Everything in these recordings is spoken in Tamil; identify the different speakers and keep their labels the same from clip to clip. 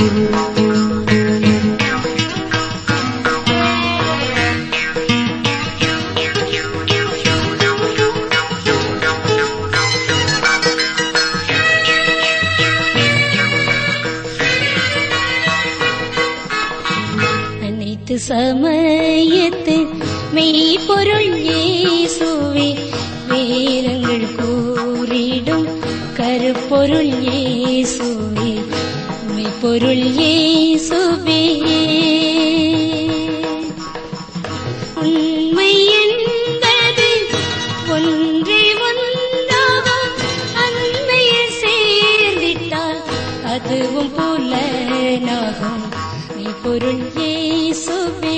Speaker 1: அனைத்து சமயத்து மெய்ப்பொருள் இயேசுவே வேதங்கள் கூறிடும் கருப்பொருள் இயேசுவே மெய்ப்பொருள் இயேசுவே உண்மை என்பது ஒன்றே ஒன்றாகும் அன்மையில் சேர்ந்திட்டால் அதுவும் புலனாகும் மெய்ப்பொருள் இயேசுவே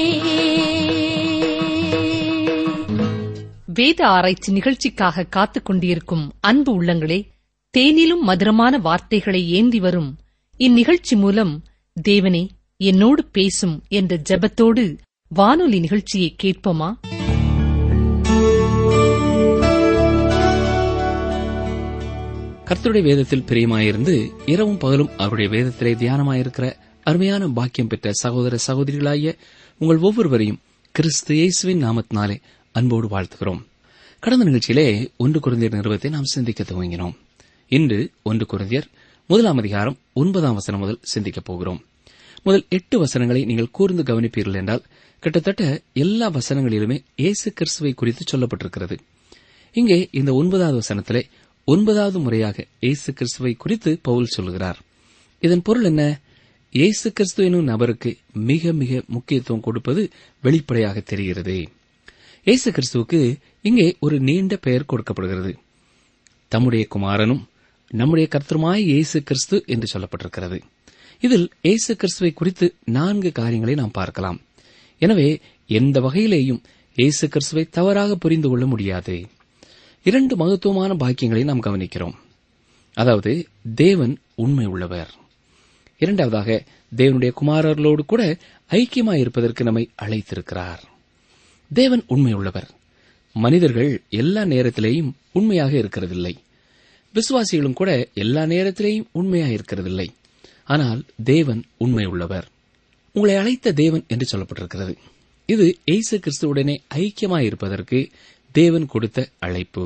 Speaker 2: வேத ஆராய்ச்சி நிகழ்ச்சிக்காக காத்துக் கொண்டிருக்கும் அன்பு உள்ளங்களே தேனிலும் மதுரமான வார்த்தைகளை ஏந்தி வரும் இந்நிகழ்ச்சி மூலம் தேவனே என்னோடு பேசும் என்ற ஜெபத்தோடு வானொலி நிகழ்ச்சியை கேட்போமா
Speaker 3: கர்த்தருடைய வேதத்தில் பிரியமாயிருந்து இரவும் பகலும் அவருடைய வேதத்திலே தியானமாயிருக்கிற அருமையான பாக்கியம் பெற்ற சகோதர சகோதரிகளாகிய உங்கள் ஒவ்வொருவரையும் கிறிஸ்து இயேசுவின் நாமத்தினாலே அன்போடு வாழ்த்துகிறோம் கடந்த நிகழ்ச்சியிலே ஒன்று குருந்தியர் நிறுவத்தை நாம் சிந்திக்க துவங்கினோம் இன்று ஒன்று குருந்தியர் முதலாம் அதிகாரம் ஒன்பதாம் வசனம் முதல் சிந்திக்கப் போகிறோம் முதல் எட்டு வசனங்களை நீங்கள் கூர்ந்து கவனிப்பீர்கள் என்றால் கிட்டத்தட்ட எல்லா வசனங்களிலுமே இயேசு கிறிஸ்துவை குறித்து சொல்லப்பட்டிருக்கிறது இங்கே இந்த ஒன்பதாவது வசனத்திலே ஒன்பதாவது முறையாக இயேசு கிறிஸ்துவை குறித்து பவுல் சொல்கிறார் இதன் பொருள் என்ன இயேசு கிறிஸ்து எனும் நபருக்கு மிக மிக முக்கியத்துவம் கொடுப்பது வெளிப்படையாக தெரிகிறது இயேசு கிறிஸ்துவுக்கு இங்கே ஒரு நீண்ட பெயர் கொடுக்கப்படுகிறது தம்முடைய குமாரனும் நம்முடைய கர்த்தருமாய் இயேசு கிறிஸ்து என்று சொல்லப்பட்டிருக்கிறது இதில் இயேசு கிறிஸ்துவை குறித்து நான்கு காரியங்களை நாம் பார்க்கலாம் எனவே எந்த வகையிலேயும் இயேசு கிறிஸ்துவை தவறாக புரிந்து கொள்ள முடியாது இரண்டு மகத்துவமான பாக்கியங்களை நாம் கவனிக்கிறோம் அதாவது தேவன் உண்மை உள்ளவர் இரண்டாவதாக தேவனுடைய குமாரர்களோடு கூட ஐக்கியமாயிருப்பதற்கு நம்மை அழைத்திருக்கிறார் தேவன் உண்மை உள்ளவர் மனிதர்கள் எல்லா நேரத்திலேயும் உண்மையாக இருக்கிறதில்லை விசுவாசிகளும் கூட எல்லா நேரத்திலேயும் உண்மையாக இருக்கிறதில்லை ஆனால் தேவன் உண்மை உள்ளவர் உங்களை அழைத்த தேவன் என்று சொல்லப்பட்டிருக்கிறது இது இயேசு கிறிஸ்துவுடனே ஐக்கியமாயிருப்பதற்கு தேவன் கொடுத்த அழைப்பு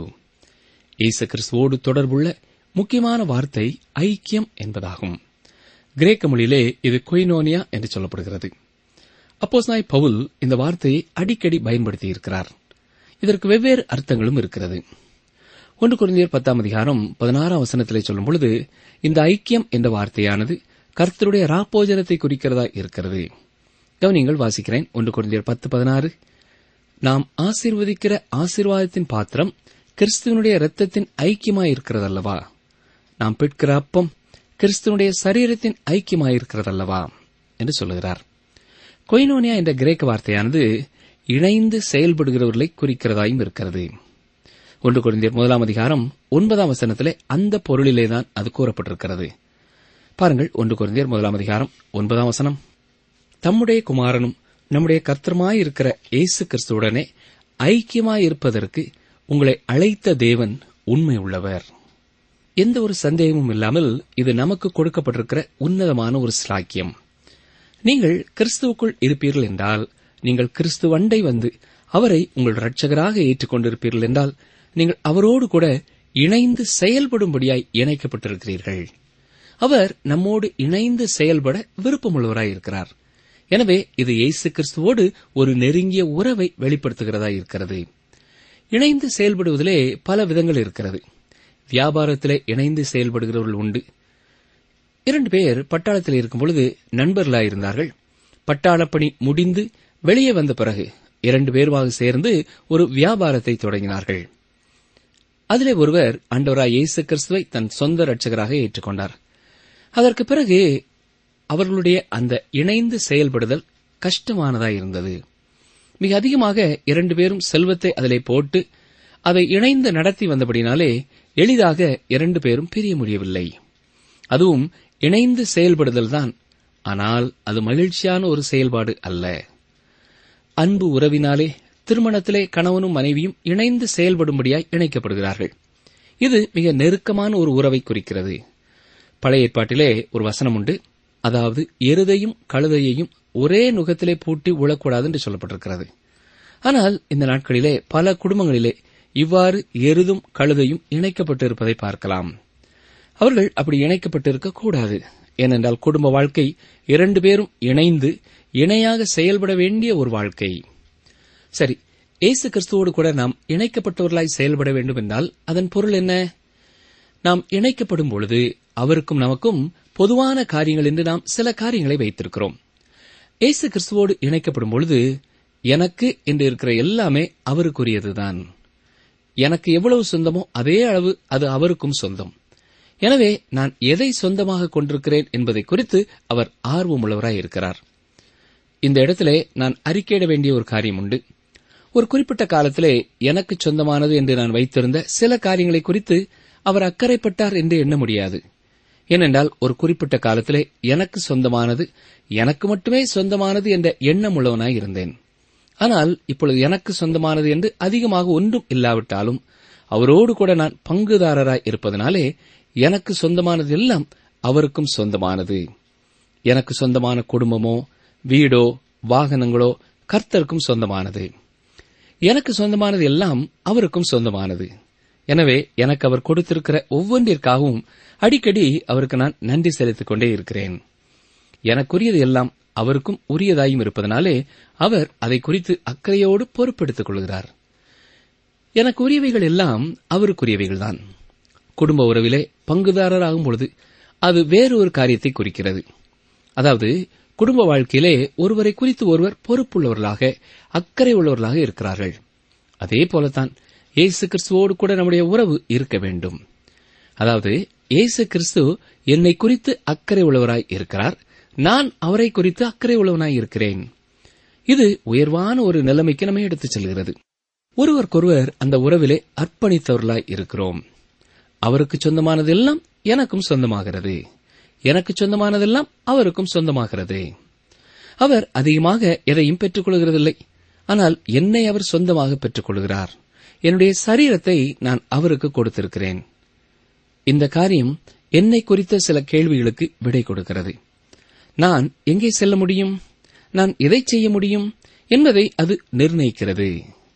Speaker 3: இயேசு கிறிஸ்துவோடு தொடர்புள்ள முக்கியமான வார்த்தை ஐக்கியம் என்பதாகும் கிரேக்க மொழியிலே இது கொய்னோனியா என்று சொல்லப்படுகிறது அப்போஸ்நாய் பவுல் இந்த வார்த்தையை அடிக்கடி பயன்படுத்தியிருக்கிறார் இதற்கு வெவ்வேறு அர்த்தங்களும் இருக்கிறது ஒன்று குருந்தியர் பத்தாம் அதிகாரம் பதினாறாம் வசனத்திலே சொல்லும் பொழுது இந்த ஐக்கியம் என்ற வார்த்தையானது கர்த்தருடைய ராப்போஜனத்தை குறிக்கிறதா இருக்கிறது கவனிங்கள் வாசிக்கிறேன் ஒன்று குருந்தியர் பத்து பதினாறு நாம் ஆசீர்வதிக்கிற ஆசீர்வாதத்தின் பாத்திரம் கிறிஸ்துவனுடைய இரத்தத்தின் ஐக்கியமாயிருக்கிறதல்லவா நாம் பெற்கிற அப்பம் கிறிஸ்துவனுடைய சரீரத்தின் ஐக்கியமாயிருக்கிறதல்லவா என்று சொல்லுகிறார் கொய்னோனியா என்ற கிரேக்க வார்த்தையானது இணைந்து செயல்படுகிறவர்களை குறிக்கிறதாயும் இருக்கிறது ஒன்று குறைந்தர் முதலாம் அதிகாரம் ஒன்பதாம் வசனத்திலே அந்த பொருளிலேதான் அது கூறப்பட்டிருக்கிறது பாருங்கள் ஒன்று குறைந்தர் முதலாம் அதிகாரம் ஒன்பதாம் வசனம் தம்முடைய குமாரனும் நம்முடைய கர்த்தருமாயிருக்கிற இயேசு கிறிஸ்துவுடனே ஐக்கியமாயிருப்பதற்கு உங்களை அழைத்த தேவன் உண்மை உள்ளவர் எந்த ஒரு சந்தேகமும் இல்லாமல் இது நமக்கு கொடுக்கப்பட்டிருக்கிற உன்னதமான ஒரு ஸ்லாக்கியம் நீங்கள் கிறிஸ்துவுக்குள் இருப்பீர்கள் என்றால் நீங்கள் கிறிஸ்துவண்டை வந்து அவரை உங்கள் இரட்சகராக ஏற்றுக்கொண்டிருப்பீர்கள் என்றால் நீங்கள் அவரோடு கூட இணைந்து செயல்படும்படியாய் இணைக்கப்பட்டிருக்கிறீர்கள் அவர் நம்மோடு இணைந்து செயல்பட விருப்பமுள்ளவராயிருக்கிறார் எனவே இது இயேசு கிறிஸ்துவோடு ஒரு நெருங்கிய உறவை வெளிப்படுத்துகிறதா இருக்கிறது இணைந்து செயல்படுவதிலே பல விதங்கள் இருக்கிறது வியாபாரத்திலே இணைந்து செயல்படுகிறவர்கள் உண்டு இரண்டு பேர் பட்டாளத்தில் இருக்கும் பொழுது நண்பர்களாயிருந்தார்கள் பட்டாளப் பணி முடிந்து வெளியே வந்த பிறகு இரண்டு பேருமாக சேர்ந்து ஒரு வியாபாரத்தை தொடங்கினார்கள் அதிலே ஒருவர் அண்டவராய் இயேசு கிறிஸ்துவை தன் சொந்த ரட்சகராக ஏற்றுக்கொண்டார் அதற்கு பிறகு அவர்களுடைய அந்த இணைந்து செயல்படுதல் கஷ்டமானதாயிருந்தது மிக அதிகமாக இரண்டு பேரும் செல்வத்தை அதிலே போட்டு அதை இணைந்து நடத்தி வந்தபடினாலே எளிதாக இரண்டு பேரும் பிரிய முடியவில்லை அதுவும் இணைந்து செயல்படுதல்தான் ஆனால் அது மகிழ்ச்சியான ஒரு செயல்பாடு அல்ல அன்பு உறவினாலே திருமணத்திலே கணவனும் மனைவியும் இணைந்து செயல்படும்படியாய் இணைக்கப்படுகிறார்கள் இது மிக நெருக்கமான ஒரு உறவை குறிக்கிறது பழைய ஏற்பாட்டிலே ஒரு வசனம் உண்டு அதாவது எருதையும் கழுதையையும் ஒரே நுகத்திலே பூட்டி உழக்கூடாது என்று சொல்லப்பட்டிருக்கிறது ஆனால் இந்த நாட்களிலே பல குடும்பங்களிலே இவ்வாறு எருதும் கழுதையும் இணைக்கப்பட்டிருப்பதை பார்க்கலாம் அவர்கள் அப்படி இணைக்கப்பட்டிருக்க கூடாது ஏனென்றால் குடும்ப வாழ்க்கை இரண்டு பேரும் இணைந்து இணையாக செயல்பட வேண்டிய ஒரு வாழ்க்கை சரி இயேசு கிறிஸ்துவோடு கூட நாம் இணைக்கப்பட்டவர்களாய் செயல்பட வேண்டும் என்றால் அதன் பொருள் என்ன நாம் இணைக்கப்படும் பொழுது அவருக்கும் நமக்கும் பொதுவான காரியங்கள் என்று நாம் சில காரியங்களை வைத்திருக்கிறோம் இயேசு கிறிஸ்துவோடு இணைக்கப்படும் பொழுது எனக்கு என்று இருக்கிற எல்லாமே அவருக்குரியதுதான் எனக்கு எவ்வளவு சொந்தமோ அதே அளவு அது அவருக்கும் சொந்தம் எனவே நான் எதை சொந்தமாக கொண்டிருக்கிறேன் என்பதை குறித்து அவர் ஆர்வமுள்ளவராய் இருக்கிறார் இந்த இடத்திலே நான் அறிக்கையிட வேண்டிய ஒரு காரியம் உண்டு ஒரு குறிப்பிட்ட காலத்திலே எனக்கு சொந்தமானது என்று நான் வைத்திருந்த சில காரியங்களை குறித்து அவர் அக்கறைப்பட்டார் என்று எண்ண முடியாது ஏனென்றால் ஒரு குறிப்பிட்ட காலத்திலே எனக்கு சொந்தமானது எனக்கு மட்டுமே சொந்தமானது என்ற எண்ணம் உள்ளவனாய் இருந்தேன் ஆனால் இப்பொழுது எனக்கு சொந்தமானது என்று அதிகமாக ஒன்றும் இல்லாவிட்டாலும் அவரோடு கூட நான் பங்குதாரராய் இருப்பதனாலே எனக்கு சொந்தமானது எல்லாம் அவருக்கும் சொந்தமானது எனக்கு சொந்தமான குடும்பமோ வீடோ வாகனங்களோ கர்த்தருக்கும் சொந்தமானது எனக்கு சொந்தமானது எல்லாம் அவருக்கும் சொந்தமானது எனவே எனக்கு அவர் கொடுத்திருக்கிற ஒவ்வொன்றிற்காகவும் அடிக்கடி அவருக்கு நான் நன்றி செலுத்திக் கொண்டே இருக்கிறேன் எனக்குரியது எல்லாம் அவருக்கும் உரியதாயும் இருப்பதனாலே அவர் அதை குறித்து அக்கறையோடு பொறுப்பெடுத்துக் கொள்கிறார் எனக்கு உரியவைகள் எல்லாம் அவருக்குரியவைகள்தான் குடும்ப உறவிலே பங்குதாரராகும் பொழுது அது வேறு ஒரு காரியத்தை குறிக்கிறது அதாவது குடும்ப வாழ்க்கையிலே ஒருவரை குறித்து ஒருவர் பொறுப்புள்ளவர்களாக அக்கறை உள்ளவர்களாக இருக்கிறார்கள் அதே போலத்தான் இயேசு கிறிஸ்துவோடு கூட நம்முடைய உறவு இருக்க வேண்டும் அதாவது இயேசு கிறிஸ்து என்னை குறித்து அக்கறை உள்ளவராய் இருக்கிறார் நான் அவரை குறித்து அக்கறை உள்ளவனாய் இருக்கிறேன் இது உயர்வான ஒரு நிலைமைக்கு நம்மை எடுத்துச் செல்கிறது ஒருவருக்கொருவர் அந்த உறவிலே அர்ப்பணித்தவர்களாய் இருக்கிறோம் அவருக்கு சொந்தமானதெல்லாம் எனக்கும் சொந்தமாகிறது எனக்கு சொந்தமானதெல்லாம் அவருக்கும் சொந்தமாகிறது அவர் அதிகமாக எதையும் பெற்றுக் கொள்கிறதில்லை ஆனால் என்னை அவர் சொந்தமாக பெற்றுக் கொள்கிறார் என்னுடைய சரீரத்தை நான் அவருக்கு கொடுத்திருக்கிறேன் இந்த காரியம் என்னை குறித்த சில கேள்விகளுக்கு விடை கொடுக்கிறது நான் எங்கே செல்ல முடியும் நான் எதை செய்ய முடியும் என்பதை அது நிர்ணயிக்கிறது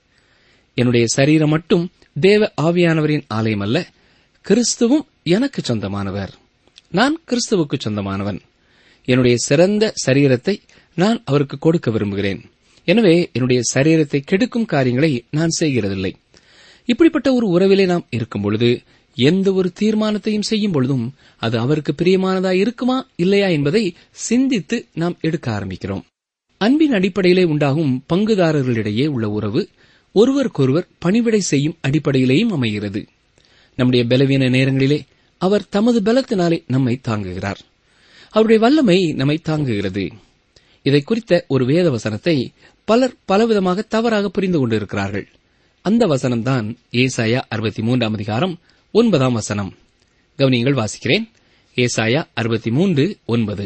Speaker 3: என்னுடைய சரீரம் மட்டும் தேவ ஆவியானவரின் ஆலயம் அல்ல கிறிஸ்துவும் எனக்கு சொந்தமானவர் நான் கிறிஸ்துவுக்கு சொந்தமானவன் என்னுடைய சிறந்த சரீரத்தை நான் அவருக்கு கொடுக்க விரும்புகிறேன் எனவே என்னுடைய சரீரத்தை கெடுக்கும் காரியங்களை நான் செய்கிறதில்லை இப்படிப்பட்ட ஒரு உறவிலே நாம் இருக்கும் பொழுது எந்த ஒரு தீர்மானத்தையும் செய்யும் பொழுதும் அது அவருக்கு பிரியமானதா இருக்குமா இல்லையா என்பதை சிந்தித்து நாம் எடுக்க ஆரம்பிக்கிறோம் அன்பின் அடிப்படையிலே உண்டாகும் பங்குதாரர்களிடையே உள்ள உறவு ஒருவருக்கொருவர் பணிவிடை செய்யும் அடிப்படையிலேயும் அமைகிறது நம்முடைய பலவீன நேரங்களிலே அவர் தமது பலத்தினாலே நம்மை தாங்குகிறார் அவருடைய வல்லமை நம்மை தாங்குகிறது இதை குறித்த ஒரு வேத வசனத்தை பலர் பலவிதமாக தவறாக புரிந்து கொண்டிருக்கிறார்கள் அந்த வசனம்தான் ஏசாயா அறுபத்தி மூன்றாம் அதிகாரம் ஒன்பதாம் வசனம் கவனியங்கள் வாசிக்கிறேன் ஏசாயா அறுபத்தி மூன்று ஒன்பது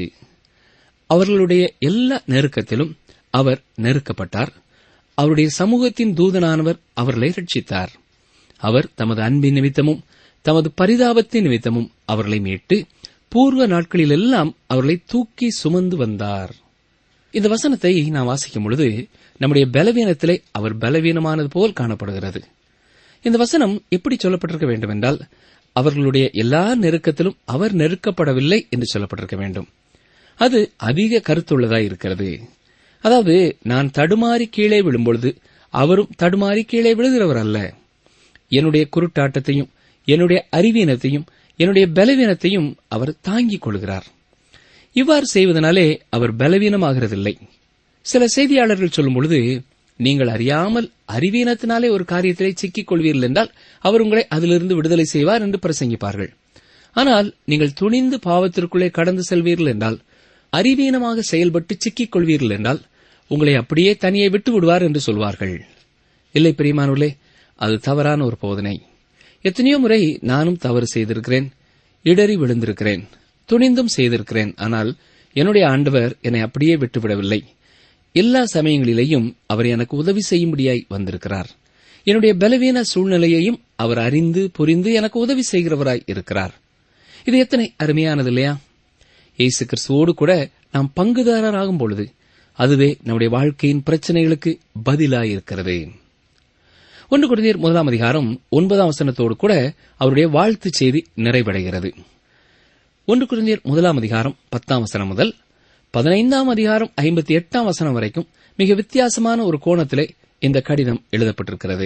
Speaker 3: அவர்களுடைய எல்லா நெருக்கத்திலும் அவர் நெருக்கப்பட்டார் அவருடைய சமூகத்தின் தூதனானவர் அவர்களை ரட்சித்தார் அவர் தமது அன்பின் நிமித்தமும் தமது பரிதாபத்தின் நிமித்தமும் அவர்களை மீட்டு பூர்வ நாட்களிலெல்லாம் அவர்களை தூக்கி சுமந்து வந்தார் இந்த வசனத்தை நாம் வாசிக்கும் பொழுது நம்முடைய பலவீனத்திலே அவர் பலவீனமானது போல் காணப்படுகிறது இந்த வசனம் எப்படி சொல்லப்பட்டிருக்க வேண்டும் என்றால் அவர்களுடைய எல்லா நெருக்கத்திலும் அவர் நெருக்கப்படவில்லை என்று சொல்லப்பட்டிருக்க வேண்டும் அது அதிக கருத்துள்ளதாய் இருக்கிறது அதாவது நான் தடுமாறி கீழே விழும்பொழுது அவரும் தடுமாறி கீழே விழுகிறவர் அல்ல என்னுடைய குருட்டாட்டத்தையும் என்னுடைய அறிவீனத்தையும் என்னுடைய பலவீனத்தையும் அவர் தாங்கிக் கொள்கிறார் இவ்வாறு செய்வதனாலே அவர் பலவீனமாகிறதில்லை சில செய்தியாளர்கள் சொல்லும் பொழுது நீங்கள் அறியாமல் அறிவீனத்தினாலே ஒரு காரியத்திலே சிக்கிக் கொள்வீர்கள் என்றால் அவர் உங்களை அதிலிருந்து விடுதலை செய்வார் என்று பிரசங்கிப்பார்கள் ஆனால் நீங்கள் துணிந்து பாவத்திற்குள்ளே கடந்து செல்வீர்கள் என்றால் அறிவீனமாக செயல்பட்டு சிக்கிக் கொள்வீர்கள் என்றால் உங்களை அப்படியே தனியே விட்டு விடுவார் என்று சொல்வார்கள் இல்லை பிரியமானவர்களே அது தவறான ஒரு போதனை எத்தனையோ முறை நானும் தவறு செய்திருக்கிறேன் இடறி விழுந்திருக்கிறேன் துணிந்தும் செய்திருக்கிறேன் ஆனால் என்னுடைய ஆண்டவர் என்னை அப்படியே விட்டுவிடவில்லை எல்லா சமயங்களிலேயும் அவர் எனக்கு உதவி செய்யும்படியாய் வந்திருக்கிறார் என்னுடைய பலவீன சூழ்நிலையையும் அவர் அறிந்து புரிந்து எனக்கு உதவி செய்கிறவராய் இருக்கிறார் இது எத்தனை அருமையானது இல்லையா இயேசு கிறிஸ்துவோடு கூட நாம் பங்குதாரராகும் பொழுது அதுவே நம்முடைய வாழ்க்கையின் பிரச்சனைகளுக்கு பதிலாயிருக்கிறது ஒன்று குருந்தியர் முதலாம் அதிகாரம் ஒன்பதாம் வசனத்தோடு கூட அவருடைய வாழ்த்து செய்தி நிறைவடைகிறது ஒன்று குருந்தியர் முதலாம் அதிகாரம் பத்தாம் வசனம் முதல் பதினைந்தாம் அதிகாரம் ஐம்பத்தி எட்டாம் வசனம் வரைக்கும் மிக வித்தியாசமான ஒரு கோணத்திலே இந்த கடிதம் எழுதப்பட்டிருக்கிறது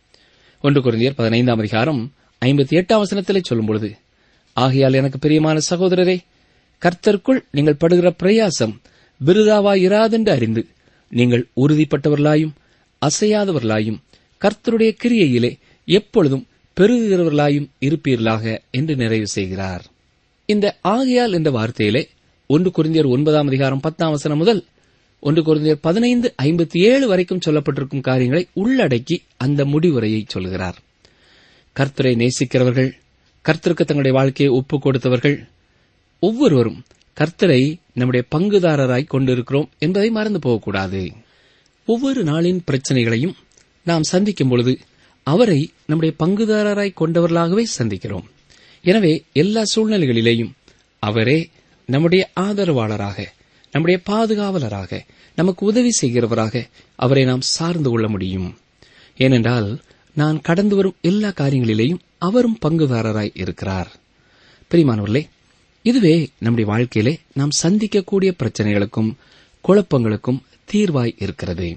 Speaker 3: ஒன்று குருந்தியர் பதினைந்தாம் அதிகாரம் ஐம்பத்தி எட்டாம் வசனத்திலே சொல்லும்பொழுது ஆகையால் எனக்கு பிரியமான சகோதரரே கர்த்தருக்குள் நீங்கள் படுகிற பிரயாசம் விருதாவாயிராதென்று அறிந்து நீங்கள் உறுதிப்பட்டவர்களாயும் அசையாதவர்களாயும் கர்த்தருடைய கிரியையிலே எப்பொழுதும் பெருகிறவர்களாயும் இருப்பீர்களாக என்று நிறைவு செய்கிறார் இந்த ஆகையால் என்ற வார்த்தையிலே ஒன்று குருந்தியர் ஒன்பதாம் அதிகாரம் பத்தாம் வசனம் முதல் ஒன்று குருந்தியர் பதினைந்து ஐம்பத்தி ஏழு வரைக்கும் சொல்லப்பட்டிருக்கும் காரியங்களை உள்ளடக்கி அந்த முடிவுரையை சொல்கிறார் கர்த்தரை நேசிக்கிறவர்கள் கர்த்தருக்கு தங்களுடைய வாழ்க்கையை ஒப்புக் கொடுத்தவர்கள் ஒவ்வொருவரும் கர்த்தரை நம்முடைய பங்குதாரராய் கொண்டிருக்கிறோம் என்பதை மறந்து போகக்கூடாது ஒவ்வொரு நாளின் பிரச்சனைகளையும் நாம் சந்திக்கும் பொழுது அவரை நம்முடைய பங்குதாரராய் கொண்டவர்களாகவே சந்திக்கிறோம் எனவே எல்லா சூழ்நிலைகளிலேயும் அவரே நம்முடைய ஆதரவாளராக நம்முடைய பாதுகாவலராக நமக்கு உதவி செய்கிறவராக அவரை நாம் சார்ந்து கொள்ள முடியும் ஏனென்றால் நான் கடந்து வரும் எல்லா காரியங்களிலேயும் அவரும் பங்குதாரராய் இருக்கிறார் பிரிமானவர்களே இதுவே நம்முடைய வாழ்க்கையிலே நாம் சந்திக்கக்கூடிய பிரச்சனைகளுக்கும் குழப்பங்களுக்கும் தீர்வாய் இருக்கிறது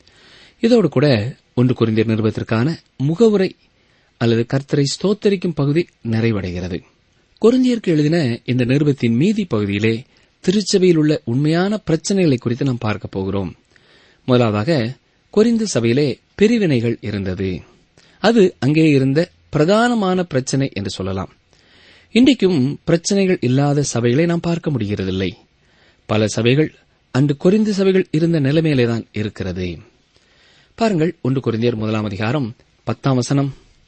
Speaker 3: இதோடு கூட ஒன்று குறிந்த நிருபத்திற்கான முகவுரை அல்லது கர்த்தரை ஸ்தோத்தரிக்கும் பகுதி நிறைவடைகிறது கொரிந்தியருக்கு எழுதின இந்த நிருபத்தின் மீதி பகுதியிலே திருச்சபையில் உள்ள உண்மையான பிரச்சனைகளை குறித்து நாம் பார்க்க போகிறோம் முதலாவதாக கொரிந்து சபையிலே பிரிவினைகள் இருந்தது அது அங்கே இருந்த பிரதானமான பிரச்சனை என்று சொல்லலாம் இன்றைக்கும் பிரச்சனைகள் இல்லாத சபைகளை நாம் பார்க்க முடிகிறதில்லை பல சபைகள் அன்று கொரிந்து சபைகள் இருந்த நிலைமையிலேதான் இருக்கிறது பாருங்கள் ஒன்று கொரிந்தியர் முதலாம் அதிகாரம் பத்தாம் வசனம்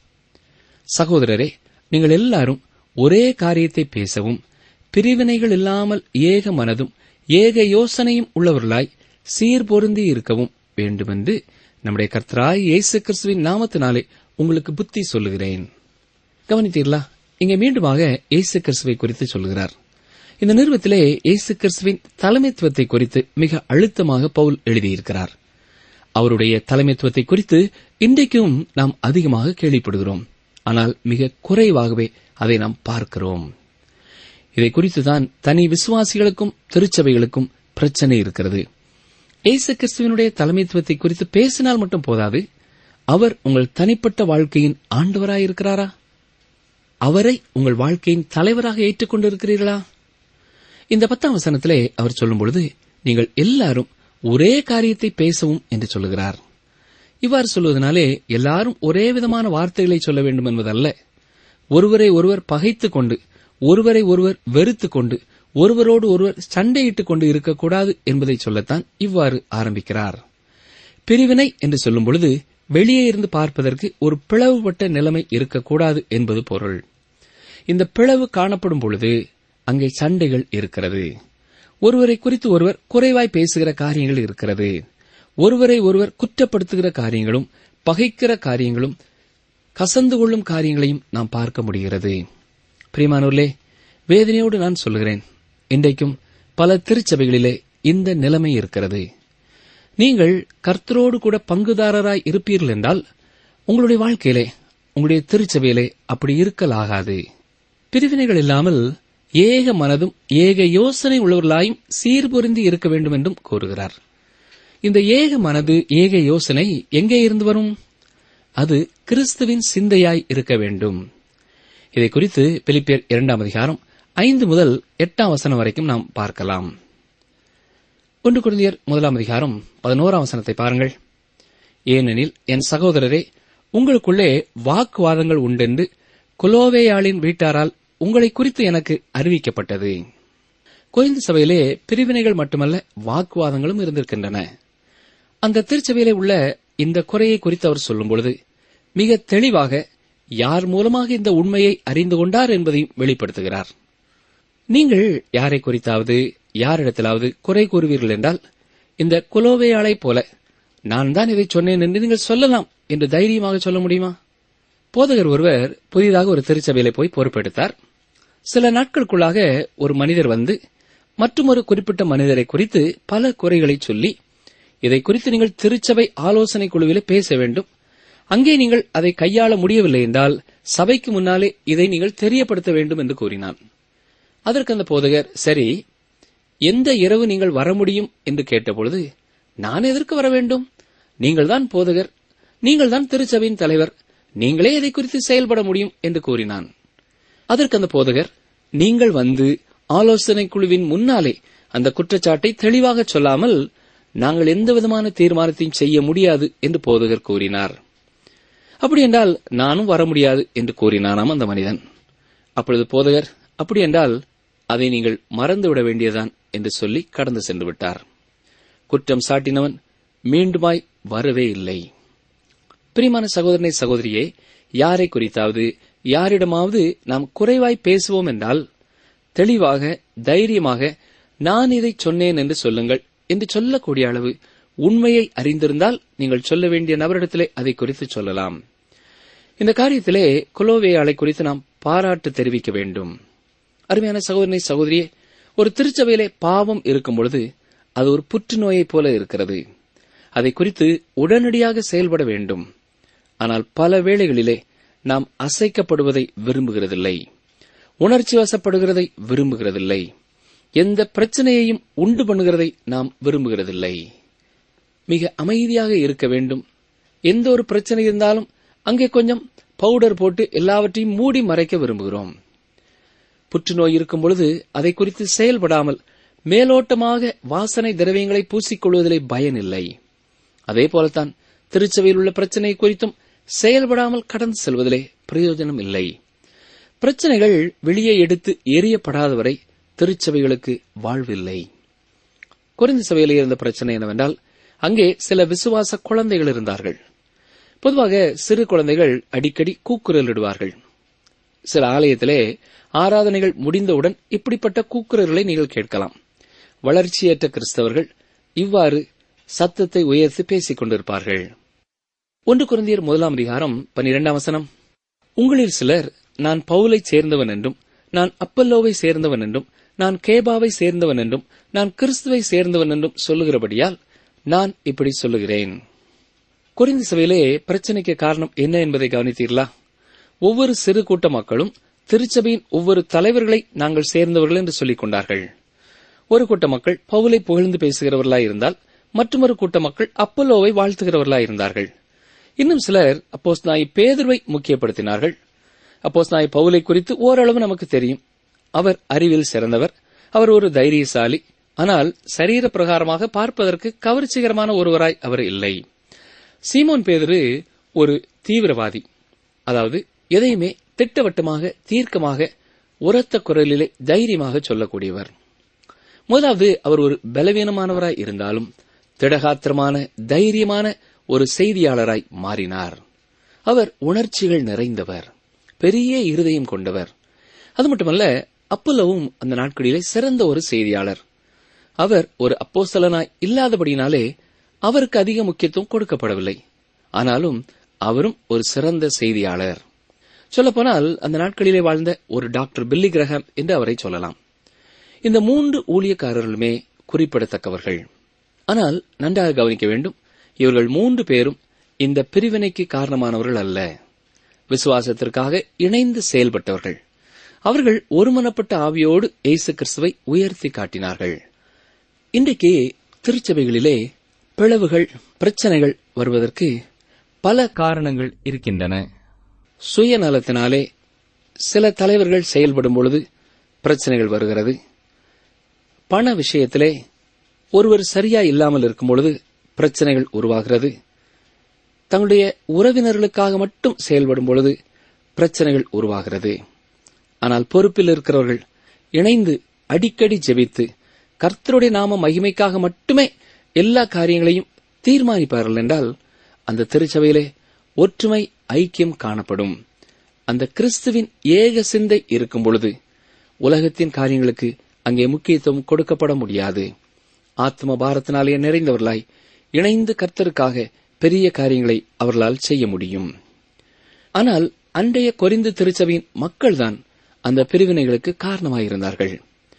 Speaker 3: சகோதரரே நீங்கள் எல்லாரும் ஒரே காரியத்தை பேசவும் பிரிவினைகள் இல்லாமல் ஏக மனதும் ஏக யோசனையும் உள்ளவர்களாய் சீர்பொருந்தி இருக்கவும் வேண்டுமென்று நம்முடைய கர்த்தராய் இயேசு கிறிஸ்துவின் நாமத்தினாலே உங்களுக்கு புத்தி சொல்லுகிறேன் கவனித்தீர்களா இங்கே மீண்டுமாக இயேசு கிறிஸ்துவை குறித்து சொல்லுகிறார் இந்த நிறுவத்திலே இயேசு கிறிஸ்துவின் தலைமைத்துவத்தை குறித்து மிக அழுத்தமாக பவுல் எழுதியிருக்கிறார் அவருடைய தலைமைத்துவத்தை குறித்து இன்றைக்கும் நாம் அதிகமாக கேள்விப்படுகிறோம் ஆனால் மிக குறைவாகவே அதை நாம் பார்க்கிறோம் இதை குறித்துதான் தனி விசுவாசிகளுக்கும் திருச்சபைகளுக்கும் பிரச்சனை இருக்கிறது இயேசு கிறிஸ்துவனுடைய தலைமைத்துவத்தை குறித்து பேசினால் மட்டும் போதாது அவர் உங்கள் தனிப்பட்ட வாழ்க்கையின் ஆண்டவராயிருக்கிறாரா அவரை உங்கள் வாழ்க்கையின் தலைவராக ஏற்றுக்கொண்டிருக்கிறீர்களா இந்த பத்தாம் வசனத்திலே அவர் சொல்லும் பொழுது நீங்கள் எல்லாரும் ஒரே காரியத்தை பேசவும் என்று சொல்லுகிறார் இவ்வாறு சொல்வதனாலே எல்லாரும் ஒரே விதமான வார்த்தைகளை சொல்ல வேண்டும் என்பதல்ல ஒருவரை ஒருவர் பகைத்துக் கொண்டு ஒருவரை ஒருவர் வெறுத்துக் கொண்டு ஒருவரோடு ஒருவர் சண்டையிட்டுக் கொண்டு இருக்கக்கூடாது என்பதை சொல்லத்தான் இவ்வாறு ஆரம்பிக்கிறார் பிரிவினை என்று சொல்லும் பொழுது வெளியே இருந்து பார்ப்பதற்கு ஒரு பிளவுபட்ட நிலைமை இருக்கக்கூடாது என்பது பொருள் இந்த பிளவு காணப்படும் பொழுது அங்கே சண்டைகள் இருக்கிறது ஒருவரை குறித்து ஒருவர் குறைவாய் பேசுகிற காரியங்கள் இருக்கிறது ஒருவரை ஒருவர் குற்றப்படுத்துகிற காரியங்களும் பகைக்கிற காரியங்களும் கசந்து கொள்ளும் காரியங்களையும் நாம் பார்க்க முடிகிறது பிரியமானூர்லே வேதனையோடு நான் சொல்லுகிறேன் இன்றைக்கும் பல திருச்சபைகளிலே இந்த நிலைமை இருக்கிறது நீங்கள் கர்த்தரோடு கூட பங்குதாரராய் இருப்பீர்கள் என்றால் உங்களுடைய வாழ்க்கையிலே உங்களுடைய திருச்சபையிலே அப்படி இருக்கலாகாது பிரிவினைகள் இல்லாமல் ஏக மனதும் ஏக யோசனை உள்ளவர்களாயும் சீர்பொருந்தி இருக்க வேண்டும் என்றும் கூறுகிறார் இந்த ஏக மனது ஏக யோசனை எங்கே இருந்து வரும் அது கிறிஸ்துவின் சிந்தையாய் இருக்க வேண்டும் இதை குறித்து பிலிப்பியர் இரண்டாம் அதிகாரம் ஐந்து முதல் எட்டாம் வசனம் வரைக்கும் நாம் பார்க்கலாம் ஒன்று குருந்தியர் முதலாம் அதிகாரம் பதினோராம் வசனத்தை பாருங்கள் ஏனெனில் என் சகோதரரே உங்களுக்குள்ளே வாக்குவாதங்கள் உண்டென்று குலோவேயாளின் வீட்டாரால் உங்களை குறித்து எனக்கு அறிவிக்கப்பட்டது கோயிந்து சபையிலே பிரிவினைகள் மட்டுமல்ல வாக்குவாதங்களும் இருந்திருக்கின்றன அந்த திருச்சபையிலே உள்ள இந்த குறையை குறித்து அவர் சொல்லும் பொழுது மிக தெளிவாக யார் மூலமாக இந்த உண்மையை அறிந்து கொண்டார் என்பதையும் வெளிப்படுத்துகிறார் நீங்கள் யாரை குறித்தாவது யாரிடத்திலாவது குறை கூறுவீர்கள் என்றால் இந்த குலோவையாளைப் போல நான் தான் இதை சொன்னேன் என்று நீங்கள் சொல்லலாம் என்று தைரியமாக சொல்ல முடியுமா போதகர் ஒருவர் புதிதாக ஒரு திருச்சபையில போய் பொறுப்பெடுத்தார் சில நாட்களுக்குள்ளாக ஒரு மனிதர் வந்து மற்றொரு குறிப்பிட்ட மனிதரை குறித்து பல குறைகளை சொல்லி இதை குறித்து நீங்கள் திருச்சபை ஆலோசனை குழுவிலே பேச வேண்டும் அங்கே நீங்கள் அதை கையாள முடியவில்லை என்றால் சபைக்கு முன்னாலே இதை நீங்கள் தெரியப்படுத்த வேண்டும் என்று கூறினான் அதற்கு அந்த போதகர் சரி எந்த இரவு நீங்கள் வர முடியும் என்று கேட்டபொழுது நான் எதற்கு வர வேண்டும் நீங்கள்தான் போதகர் நீங்கள்தான் திருச்சபையின் தலைவர் நீங்களே இதை குறித்து செயல்பட முடியும் என்று கூறினான் அதற்கு அந்த போதகர் நீங்கள் வந்து ஆலோசனை குழுவின் முன்னாலே அந்த குற்றச்சாட்டை தெளிவாக சொல்லாமல் நாங்கள் எந்த விதமான தீர்மானத்தையும் செய்ய முடியாது என்று போதகர் கூறினார் அப்படி என்றால் நானும் வர முடியாது என்று கூறினானாம் அந்த மனிதன் அப்பொழுது போதகர் அப்படி என்றால் அதை நீங்கள் மறந்துவிட வேண்டியதான் என்று சொல்லி கடந்து சென்று விட்டார் குற்றம் சாட்டினவன் மீண்டுமாய் வரவே இல்லை பிரியமான சகோதரனை சகோதரியே யாரை குறித்தாவது யாரிடமாவது நாம் குறைவாய் பேசுவோம் என்றால் தெளிவாக தைரியமாக நான் இதை சொன்னேன் என்று சொல்லுங்கள் என்று சொல்லக்கூடிய அளவு உண்மையை அறிந்திருந்தால் நீங்கள் சொல்ல வேண்டிய நபரிடத்திலே அதை குறித்து சொல்லலாம் இந்த காரியத்திலே குலோவேயாளை குறித்து நாம் பாராட்டு தெரிவிக்க வேண்டும் அருமையான சகோதரனை சகோதரியே ஒரு திருச்சபையிலே பாவம் இருக்கும் பொழுது அது ஒரு புற்றுநோயைப் போல இருக்கிறது அதை குறித்து உடனடியாக செயல்பட வேண்டும் ஆனால் பல வேளைகளிலே நாம் அசைக்கப்படுவதை விரும்புகிறதில்லை உணர்ச்சி வசப்படுகிறதை விரும்புகிறதில்லை எந்த பிரச்சனையையும் உண்டு பண்ணுகிறதை நாம் விரும்புகிறதில்லை மிக அமைதியாக இருக்க வேண்டும் எந்த ஒரு பிரச்சனை இருந்தாலும் அங்கே கொஞ்சம் பவுடர் போட்டு எல்லாவற்றையும் மூடி மறைக்க விரும்புகிறோம் புற்றுநோய் இருக்கும் பொழுது அதை குறித்து செயல்படாமல் மேலோட்டமாக வாசனை திரவியங்களை பூசிக்கொள்வதிலே பயன் இல்லை அதே போலத்தான் திருச்சபையில் உள்ள பிரச்சனை குறித்தும் செயல்படாமல் கடந்து செல்வதிலே பிரயோஜனம் இல்லை பிரச்சனைகள் வெளியே எடுத்து எரியப்படாதவரை திருச்சபைகளுக்கு வாழ்வில்லை குறைந்த சபையில் இருந்த பிரச்சனை என்னவென்றால் அங்கே சில விசுவாச குழந்தைகள் இருந்தார்கள் பொதுவாக சிறு குழந்தைகள் அடிக்கடி கூக்குரலிடுவார்கள் சில ஆலயத்திலே ஆராதனைகள் முடிந்தவுடன் இப்படிப்பட்ட கூக்குரல்களை நீங்கள் கேட்கலாம் வளர்ச்சியற்ற கிறிஸ்தவர்கள் இவ்வாறு சத்தத்தை உயர்த்தி பேசிக் கொண்டிருப்பார்கள் ஒன்று குருந்தியர் முதலாம் அதிகாரம் பனிரெண்டாம் வசனம் உங்களில் சிலர் நான் பவுலை சேர்ந்தவன் என்றும் நான் அப்பல்லோவை சேர்ந்தவன் என்றும் நான் கேபாவை சேர்ந்தவன் என்றும் நான் கிறிஸ்துவை சேர்ந்தவன் என்றும் சொல்லுகிறபடியால் நான் இப்படி சொல்லுகிறேன் குறைந்த சபையிலே பிரச்சனைக்கு காரணம் என்ன என்பதை கவனித்தீர்களா ஒவ்வொரு சிறு கூட்ட மக்களும் திருச்சபையின் ஒவ்வொரு தலைவர்களை நாங்கள் சேர்ந்தவர்கள் என்று சொல்லிக் கொண்டார்கள் ஒரு கூட்ட மக்கள் பவுலை புகழ்ந்து பேசுகிறவர்களாய் இருந்தால் மற்றொரு கூட்ட மக்கள் அப்பல்லோவை வாழ்த்துகிறவர்களாய் இருந்தார்கள் இன்னும் சிலர் அப்போஸ் நாய் பேதுருவை முக்கியப்படுத்தினார்கள் அப்போஸ் நாய் பவுலை குறித்து ஓரளவு நமக்கு தெரியும் அவர் அறிவில் சிறந்தவர் அவர் ஒரு தைரியசாலி ஆனால் சரீர பிரகாரமாக பார்ப்பதற்கு கவர்ச்சிகரமான ஒருவராய் அவர் இல்லை சீமோன் பேதுரு ஒரு தீவிரவாதி அதாவது எதையுமே திட்டவட்டமாக தீர்க்கமாக உரத்த குரலிலே தைரியமாக சொல்லக்கூடியவர் முதலாவது அவர் ஒரு பலவீனமானவராய் இருந்தாலும் திடகாத்திரமான தைரியமான ஒரு செய்தியாளராய் மாறினார் அவர் உணர்ச்சிகள் நிறைந்தவர் பெரிய இருதயம் கொண்டவர் அது மட்டுமல்ல அப்பல்லவும் அந்த நாட்களிலே சிறந்த ஒரு செய்தியாளர் அவர் ஒரு அப்போஸ்தலனாய் இல்லாதபடினாலே அவருக்கு அதிக முக்கியத்துவம் கொடுக்கப்படவில்லை ஆனாலும் அவரும் ஒரு சிறந்த செய்தியாளர் சொல்லப்போனால் அந்த நாட்களிலே வாழ்ந்த ஒரு டாக்டர் பில்லி கிரஹாம் என்று அவரை சொல்லலாம் இந்த மூன்று ஊழியக்காரர்களுமே குறிப்பிடத்தக்கவர்கள் ஆனால் நன்றாக கவனிக்க வேண்டும் இவர்கள் மூன்று பேரும் இந்த பிரிவினைக்கு காரணமானவர்கள் அல்ல விசுவாசத்திற்காக இணைந்து செயல்பட்டவர்கள் அவர்கள் ஒருமனப்பட்ட ஆவியோடு இயேசு கிறிஸ்துவை உயர்த்தி காட்டினார்கள் இன்றைக்கு திருச்சபைகளிலே பிளவுகள் பிரச்சனைகள் வருவதற்கு பல
Speaker 4: காரணங்கள் இருக்கின்றன
Speaker 3: சுயநலத்தினாலே சில தலைவர்கள் செயல்படும் பொழுது பிரச்சனைகள் வருகிறது பண விஷயத்திலே ஒருவர் சரியா இல்லாமல் இருக்கும் பொழுது பிரச்சனைகள் உருவாகிறது தங்களுடைய உறவினர்களுக்காக மட்டும் செயல்படும் பொழுது பிரச்சனைகள் உருவாகிறது ஆனால் பொறுப்பில் இருக்கிறவர்கள் இணைந்து அடிக்கடி ஜெபித்து கர்த்தருடைய நாம மகிமைக்காக மட்டுமே எல்லா காரியங்களையும் தீர்மானிப்பார்கள் என்றால் அந்த திருச்சபையிலே ஒற்றுமை ஐக்கியம் காணப்படும் அந்த கிறிஸ்துவின் ஏக சிந்தை இருக்கும் பொழுது உலகத்தின் காரியங்களுக்கு அங்கே முக்கியத்துவம் கொடுக்கப்பட முடியாது ஆத்ம பாரத்தினாலே நிறைந்தவர்களாய் இணைந்து கர்த்தருக்காக பெரிய காரியங்களை அவர்களால் செய்ய முடியும் ஆனால் அன்றைய கொரிந்து திருச்சபையின் மக்கள்தான் அந்த பிரிவினைகளுக்கு காரணமாயிருந்தார்கள்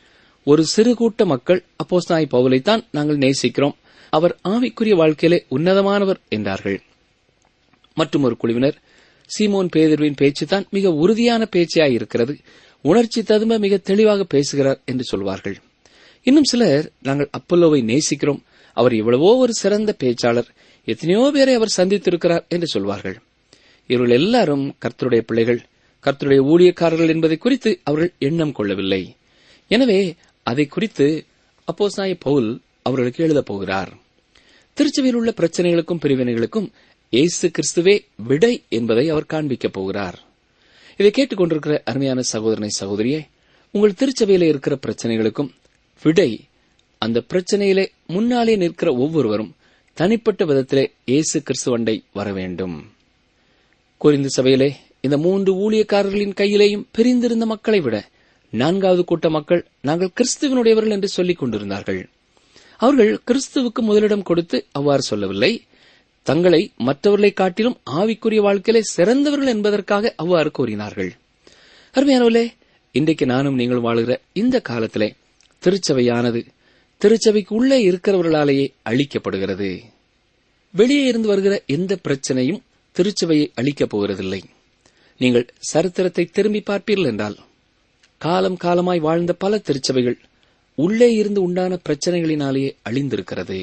Speaker 3: ஒரு சிறு கூட்ட மக்கள் அப்போஸ்தாய் பவுலைத்தான் நாங்கள் நேசிக்கிறோம் அவர் ஆவிக்குரிய வாழ்க்கையிலே உன்னதமானவர் என்றார்கள் மற்றும் ஒரு குழுவினர் சீமோன் பேதர்வின் பேச்சுதான் மிக உறுதியான பேச்சாய் இருக்கிறது உணர்ச்சி ததும்ப மிக தெளிவாக பேசுகிறார் என்று சொல்வார்கள் இன்னும் சிலர் நாங்கள் அப்பல்லோவை நேசிக்கிறோம் அவர் எவ்வளவோ ஒரு சிறந்த பேச்சாளர் எத்தனையோ பேரை அவர் சந்தித்திருக்கிறார் என்று சொல்வார்கள் இவர்கள் எல்லாரும் கர்த்தருடைய பிள்ளைகள் கர்த்தருடைய ஊழியக்காரர்கள் என்பதை குறித்து அவர்கள் எண்ணம் கொள்ளவில்லை எனவே அதை குறித்து அப்போஸ்தாய பவுல் அவர்களுக்கு எழுதப் போகிறார் திருச்சபையில் உள்ள பிரச்சனைகளுக்கும் பிரிவினைகளுக்கும் இயேசு கிறிஸ்துவே விடை என்பதை அவர் காண்பிக்கப் போகிறார் இதை கேட்டுக்கொண்டிருக்கிற அருமையான சகோதரனை சகோதரியே உங்கள் திருச்சபையில இருக்கிற பிரச்சனைகளுக்கும் விடை அந்த பிரச்சனையிலே முன்னாலே நிற்கிற ஒவ்வொருவரும் தனிப்பட்ட விதத்திலே இயேசு கிறிஸ்துவண்டை வர வேண்டும் குறிந்த சபையிலே இந்த மூன்று ஊழியக்காரர்களின் கையிலேயும் பிரிந்திருந்த மக்களை விட நான்காவது கூட்ட மக்கள் நாங்கள் கிறிஸ்துவனுடையவர்கள் என்று சொல்லிக் கொண்டிருந்தார்கள் அவர்கள் கிறிஸ்துவுக்கு முதலிடம் கொடுத்து அவ்வாறு சொல்லவில்லை தங்களை மற்றவர்களை காட்டிலும் ஆவிக்குரிய வாழ்க்கையிலே சிறந்தவர்கள் என்பதற்காக அவ்வாறு கூறினார்கள் அருமையானவர்களே இன்றைக்கு நானும் நீங்கள் வாழுகிற இந்த காலத்திலே திருச்சபையானது திருச்சபைக்கு உள்ளே இருக்கிறவர்களாலேயே அழிக்கப்படுகிறது வெளியே இருந்து வருகிற எந்த பிரச்சனையும் திருச்சபையை அழிக்கப் போகிறதில்லை நீங்கள் சரித்திரத்தை திரும்பி பார்ப்பீர்கள் என்றால் காலம் காலமாய் வாழ்ந்த பல திருச்சபைகள் உள்ளே இருந்து உண்டான பிரச்சனைகளினாலேயே அழிந்திருக்கிறது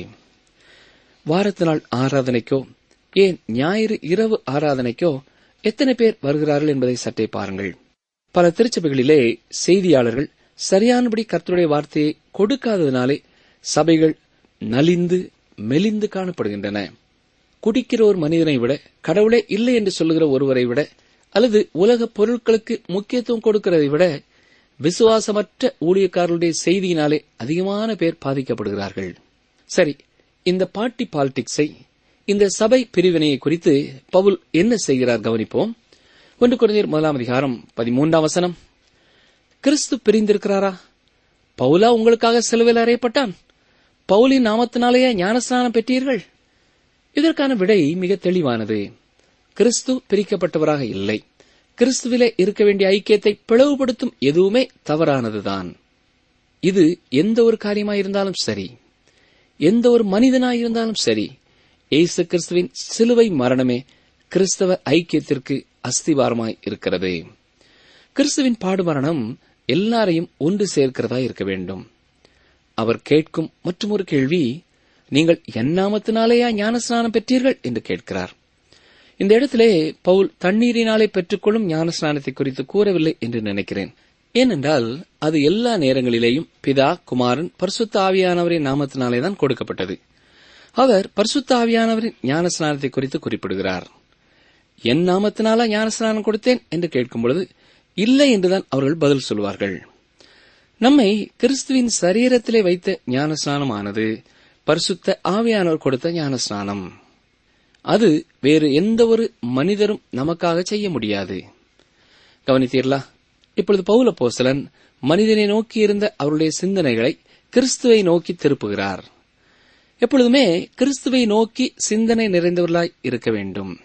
Speaker 3: வாரத்து நாள் ஆராதனைக்கோ ஏன் ஞாயிறு இரவு ஆராதனைக்கோ எத்தனை பேர் வருகிறார்கள் என்பதை சற்றே பாருங்கள் பல திருச்சபைகளிலே செய்தியாளர்கள் சரியானபடி கர்த்தருடைய வார்த்தையை கொடுக்காததினாலே சபைகள் நலிந்து மெலிந்து காணப்படுகின்றன குடிக்கிற ஒரு மனிதனை விட கடவுளே இல்லை என்று சொல்லுகிற ஒருவரை விட அல்லது உலக பொருட்களுக்கு முக்கியத்துவம் கொடுக்கிறதை விட விசுவாசமற்ற ஊழியக்காரர்களுடைய செய்தியினாலே அதிகமான பேர் பாதிக்கப்படுகிறார்கள் சரி இந்த பார்ட்டி பாலிடிக்ஸை இந்த சபை பிரிவினையை குறித்து பவுல் என்ன செய்கிறார் கவனிப்போம் ஒன்று குறைந்தர் முதலாம் அதிகாரம் பதிமூன்றாம் வசனம் கிறிஸ்து பிரிந்திருக்கிறாரா பவுலா உங்களுக்காக சிலுவையில் அறையப்பட்டான் பவுலின் நாமத்தினாலேயே ஞானஸ்நானம் பெற்றீர்கள் இதற்கான விடை மிக தெளிவானது கிறிஸ்து பிரிக்கப்பட்டவராக இல்லை கிறிஸ்துவிலே இருக்க வேண்டிய ஐக்கியத்தை பிளவுபடுத்தும் எதுவுமே தவறானதுதான் இது எந்த ஒரு காரியமாயிருந்தாலும் சரி எந்த ஒரு மனிதனாயிருந்தாலும் சரி இயேசு கிறிஸ்துவின் சிலுவை மரணமே கிறிஸ்தவ ஐக்கியத்திற்கு அஸ்திவாரமாய் இருக்கிறது கிறிஸ்துவின் பாடுமரணம் எல்லாரையும் ஒன்று சேர்க்கிறதா இருக்க வேண்டும் அவர் கேட்கும் மற்றொரு கேள்வி நீங்கள் என்னாமத்தினாலேயா ஞானஸ்நானம் பெற்றீர்கள் என்று கேட்கிறார் இந்த இடத்திலே பவுல் தண்ணீரினாலே பெற்றுக்கொள்ளும் ஞானஸ்நானத்தை குறித்து கூறவில்லை என்று நினைக்கிறேன் ஏனென்றால் அது எல்லா நேரங்களிலேயும் பிதா குமாரன் பரிசுத்த ஆவியானவரின் நாமத்தினாலே தான் கொடுக்கப்பட்டது அவர் பரிசுத்த ஆவியானவரின் ஞானஸ்நானத்தை குறித்து குறிப்பிடுகிறார் என் நாமத்தினால ஞானஸ்நானம் கொடுத்தேன் என்று கேட்கும் பொழுது இல்லை என்றுதான் அவர்கள் பதில் சொல்வார்கள் நம்மை கிறிஸ்துவின் சரீரத்திலே வைத்த ஞானஸ்நானமானது பரிசுத்த ஆவியானவர் கொடுத்த ஞானஸ்நானம் அது வேறு எந்த ஒரு மனிதரும் நமக்காக செய்ய முடியாது கவனித்தீர்களா இப்பொழுது பவுல போசலன் மனிதனை நோக்கி இருந்த அவருடைய சிந்தனைகளை கிறிஸ்துவை நோக்கி திருப்புகிறார் எப்பொழுதுமே கிறிஸ்துவை நோக்கி சிந்தனை நிறைந்தவர்களாய் இருக்க வேண்டும்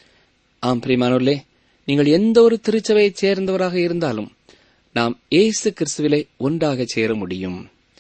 Speaker 3: ஆம் பிரியமானவர்களே நீங்கள் எந்த ஒரு திருச்சபையைச் சேர்ந்தவராக இருந்தாலும் நாம் ஏசு கிறிஸ்துவிலே ஒன்றாக சேர முடியும்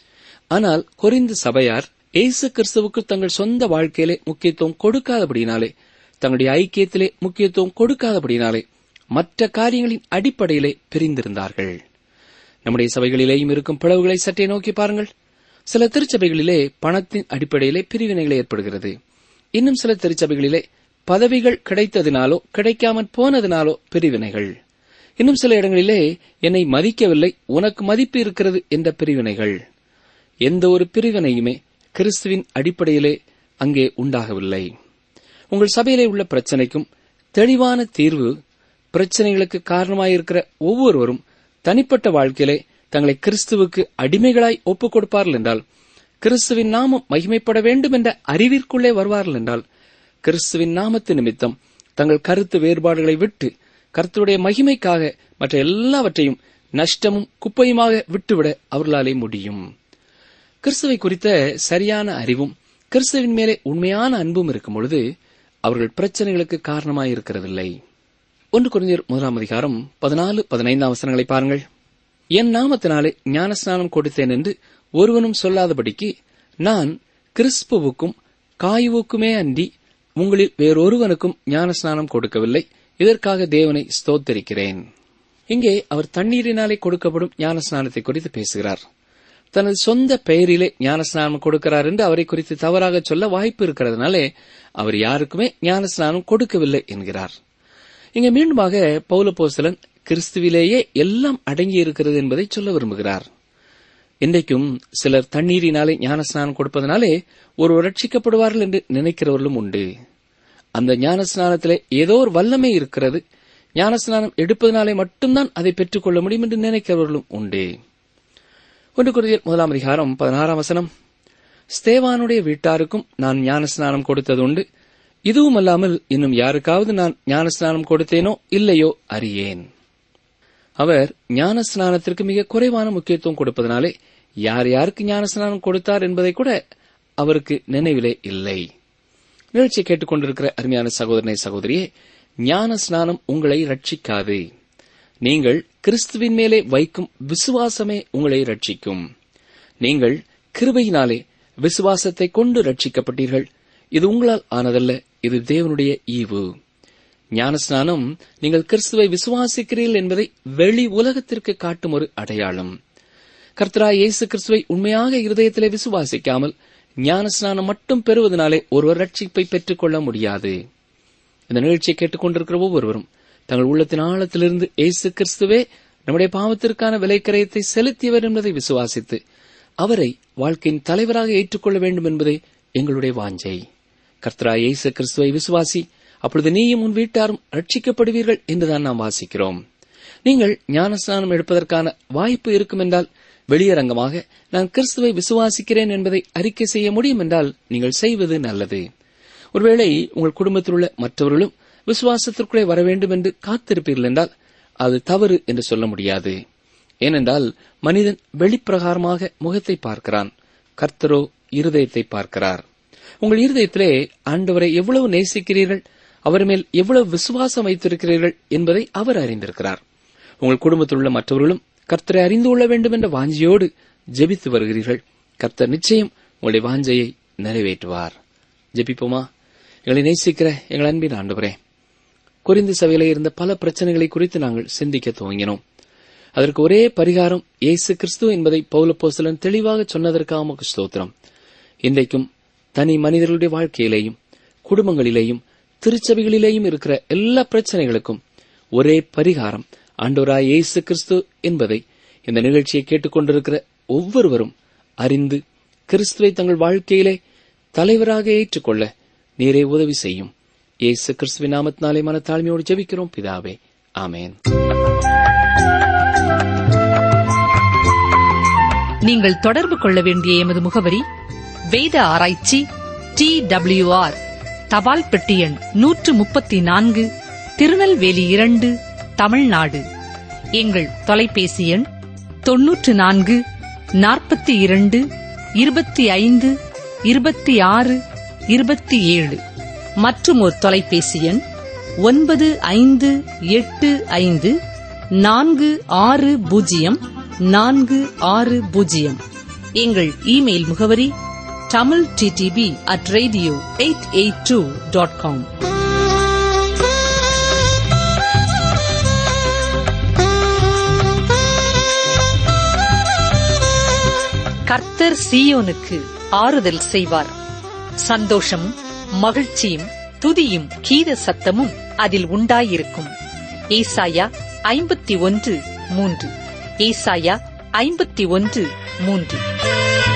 Speaker 3: ஆனால் கொரிந்து சபையார் ஏசு கிறிஸ்துவுக்கு தங்கள் சொந்த வாழ்க்கையிலே முக்கியத்துவம் கொடுக்காதபடினாலே தங்களுடைய ஐக்கியத்திலே முக்கியத்துவம் கொடுக்காதபடினாலே மற்ற காரியங்களின் அடிப்படையிலே பிரிந்திருந்தார்கள் நம்முடைய சபைகளிலேயும் இருக்கும் பிளவுகளை சற்றே நோக்கி பாருங்கள் சில திருச்சபைகளிலே பணத்தின் அடிப்படையிலே பிரிவினைகள் ஏற்படுகிறது இன்னும் சில திருச்சபைகளிலே பதவிகள் கிடைத்ததினாலோ கிடைக்காமற் போனதினாலோ பிரிவினைகள் இன்னும் சில இடங்களிலே என்னை மதிக்கவில்லை உனக்கு மதிப்பு இருக்கிறது என்ற பிரிவினைகள் எந்த ஒரு பிரிவினையுமே கிறிஸ்துவின் அடிப்படையிலே அங்கே உண்டாகவில்லை உங்கள் சபையிலே உள்ள பிரச்சனைக்கும் தெளிவான தீர்வு பிரச்சனைகளுக்கு காரணமாயிருக்கிற ஒவ்வொருவரும் தனிப்பட்ட வாழ்க்கையிலே தங்களை கிறிஸ்துவுக்கு அடிமைகளாய் ஒப்புக் கொடுப்பார்கள் என்றால் கிறிஸ்துவின் நாமம் மகிமைப்பட வேண்டும் என்ற அறிவிற்குள்ளே வருவார்கள் என்றால் கிறிஸ்துவின் நாமத்து நிமித்தம் தங்கள் கருத்து வேறுபாடுகளை விட்டு கர்த்தருடைய மகிமைக்காக மற்ற எல்லாவற்றையும் நஷ்டமும் குப்பையுமாக விட்டுவிட அவர்களாலே முடியும் கிறிஸ்துவை குறித்த சரியான அறிவும் கிறிஸ்துவின் மேலே உண்மையான அன்பும் இருக்கும் பொழுது அவர்கள் பிரச்சனைகளுக்கு காரணமாயிருக்கிறதில்லை ஒன்று குறைந்தர் முதலாம் அதிகாரம் பதினாலு பதினைந்தாம் வசனங்களை பாருங்கள் என் நாமத்தினாலே ஞானஸ்நானம் கொடுத்தேன் என்று ஒருவனும் சொல்லாதபடிக்கு நான் கிறிஸ்புவுக்கும் காயுவுக்குமே அன்றி உங்களில் வேறொருவனுக்கும் ஞானஸ்நானம் கொடுக்கவில்லை இதற்காக தேவனை ஸ்தோத்தரிக்கிறேன் இங்கே அவர் தண்ணீரினாலே கொடுக்கப்படும் ஞானஸ்நானத்தை குறித்து பேசுகிறார் தனது சொந்த பெயரிலே ஞானஸ்நானம் கொடுக்கிறார் என்று அவரை குறித்து தவறாக சொல்ல வாய்ப்பு இருக்கிறதுனாலே அவர் யாருக்குமே ஞானஸ்நானம் கொடுக்கவில்லை என்கிறார் இங்கே மீண்டுமாக பௌலபோஸ்தலன் கிறிஸ்துவிலேயே எல்லாம் அடங்கி இருக்கிறது என்பதை சொல்ல விரும்புகிறார் இன்றைக்கும் சிலர் தண்ணீரினாலே ஞானஸ்நானம் கொடுப்பதனாலே ஒருவர் ரட்சிக்கப்படுவார்கள் என்று நினைக்கிறவர்களும் உண்டு அந்த ஞானஸ்நானத்திலே ஏதோ ஒரு வல்லமை இருக்கிறது ஞானஸ்நானம் எடுப்பதனாலே மட்டும்தான் அதை பெற்றுக்கொள்ள முடியும் என்று நினைக்கிறவர்களும் உண்டு ஒன்று குருதியர் முதலாம் அதிகாரம் பதினாறாம் வசனம் ஸ்தேவானுடைய வீட்டாருக்கும் நான் ஞானஸ்நானம் கொடுத்ததுண்டு இதுவும் அல்லாமல் இன்னும் யாருக்காவது நான் ஞானஸ்நானம் கொடுத்தேனோ இல்லையோ அறியேன் அவர் ஞானஸ்நானத்திற்கு மிக குறைவான முக்கியத்துவம் கொடுப்பதனாலே யார் யாருக்கு ஞானஸ்நானம் கொடுத்தார் என்பதை கூட அவருக்கு நினைவிலே இல்லை நிகழ்ச்சியை கேட்டுக்கொண்டிருக்கிற அருமையான சகோதரனை சகோதரியே ஞான ஸ்நானம் உங்களை ரட்சிக்காது நீங்கள் கிறிஸ்துவின் மேலே வைக்கும் விசுவாசமே உங்களை ரட்சிக்கும் நீங்கள் கிருபையினாலே விசுவாசத்தை கொண்டு ரட்சிக்கப்பட்டீர்கள் இது உங்களால் ஆனதல்ல இது தேவனுடைய ஈவு ஞானஸ்நானம் நீங்கள் கிறிஸ்துவை விசுவாசிக்கிறீர்கள் என்பதை வெளி உலகத்திற்கு காட்டும் ஒரு அடையாளம் கர்த்தராய் இயேசு கிறிஸ்துவை உண்மையாக இருதயத்திலே விசுவாசிக்காமல் ஞானஸ்நானம் மட்டும் பெறுவதனாலே ஒருவர் ரட்சிப்பை பெற்றுக் கொள்ள முடியாது இந்த நிகழ்ச்சியை கேட்டுக்கொண்டிருக்கிற ஒவ்வொருவரும் தங்கள் உள்ளத்தின் ஆழத்திலிருந்து இயேசு கிறிஸ்துவே நம்முடைய பாவத்திற்கான விலைக்கரையத்தை செலுத்தியவர் என்பதை விசுவாசித்து அவரை வாழ்க்கையின் தலைவராக ஏற்றுக்கொள்ள வேண்டும் என்பதே எங்களுடைய வாஞ்சை கர்த்தரா இயேசு கிறிஸ்துவை விசுவாசி அப்பொழுது நீயும் உன் வீட்டாரும் ரட்சிக்கப்படுவீர்கள் என்றுதான் நாம் வாசிக்கிறோம் நீங்கள் ஞானஸ்நானம் எடுப்பதற்கான வாய்ப்பு இருக்கும் என்றால் வெளியரங்கமாக நான் கிறிஸ்துவை விசுவாசிக்கிறேன் என்பதை அறிக்கை செய்ய முடியும் என்றால் நீங்கள் செய்வது நல்லது ஒருவேளை உங்கள் குடும்பத்தில் உள்ள மற்றவர்களும் விசுவாசத்திற்குள்ளே வர வேண்டும் என்று காத்திருப்பீர்கள் என்றால் அது தவறு என்று சொல்ல முடியாது ஏனென்றால் மனிதன் வெளிப்பிரகாரமாக முகத்தை பார்க்கிறான் கர்த்தரோ இருதயத்தை பார்க்கிறார் உங்கள் இருதயத்திலே ஆண்டவரை எவ்வளவு நேசிக்கிறீர்கள் அவர் மேல் எவ்வளவு விசுவாசம் வைத்திருக்கிறீர்கள் என்பதை அவர் அறிந்திருக்கிறார் உங்கள் குடும்பத்தில் உள்ள மற்றவர்களும் கர்த்தரை அறிந்து கொள்ள வேண்டும் என்ற வாஞ்சியோடு ஜெபித்து வருகிறீர்கள் கர்த்தர் நிச்சயம் உங்களுடைய வாஞ்சையை நிறைவேற்றுவார் ஜெபிப்போமா எங்களை நேசிக்கிற எங்கள் அன்பின் ஆண்டவரே குறிந்து சபையிலே இருந்த பல பிரச்சனைகளை குறித்து நாங்கள் சிந்திக்க துவங்கினோம் அதற்கு ஒரே பரிகாரம் இயேசு கிறிஸ்து என்பதை பௌலப்போஸ்தலன் தெளிவாக சொன்னதற்காக உமக்கு ஸ்தோத்திரம் இன்றைக்கும் தனி மனிதர்களுடைய வாழ்க்கையிலேயும் குடும்பங்களிலேயும் திருச்சபைகளிலேயும் இருக்கிற எல்லா பிரச்சனைகளுக்கும் ஒரே பரிகாரம் ஆண்டவராய் இயேசு கிறிஸ்து என்பதை இந்த நிகழ்ச்சியை கேட்டுக்கொண்டிருக்கிற ஒவ்வொருவரும் அறிந்து கிறிஸ்துவை தங்கள் வாழ்க்கையிலே தலைவராக ஏற்றுக்கொள்ள நீரே உதவி செய்யும் இயேசு கிறிஸ்துவின் நாமத்தினாலே மனத்தாழ்மையோடு ஜெபிக்கிறோம் பிதாவே ஆமேன்
Speaker 2: நீங்கள் தொடர்பு கொள்ள வேண்டிய எமது முகவரி வேத ஆராய்ச்சி டி ஆர் தபால் பெட்டி எண் நூற்று முப்பத்தி நான்கு திருநெல்வேலி இரண்டு தமிழ்நாடு எங்கள் தொலைபேசி எண் தொன்னூற்று நான்கு நாற்பத்தி இரண்டு இருபத்தி ஐந்து இருபத்தி ஆறு இருபத்தி ஏழு மற்றும் ஒரு தொலைபேசி எண் ஒன்பது ஐந்து எட்டு ஐந்து நான்கு ஆறு பூஜ்ஜியம் நான்கு ஆறு பூஜ்ஜியம் எங்கள் இமெயில் முகவரி Tamil DTP at radio eight eight two dot com கர்த்தர் சீயோனுக்கு ஆறுதல் செய்வார் சந்தோஷமும் மகிழ்ச்சியும் துதியும் கீத சத்தமும் அதில் உண்டாயிருக்கும் ஏசாயா ஐம்பத்தி ஒன்று மூன்று ஏசாயா ஐம்பத்தி ஒன்று மூன்று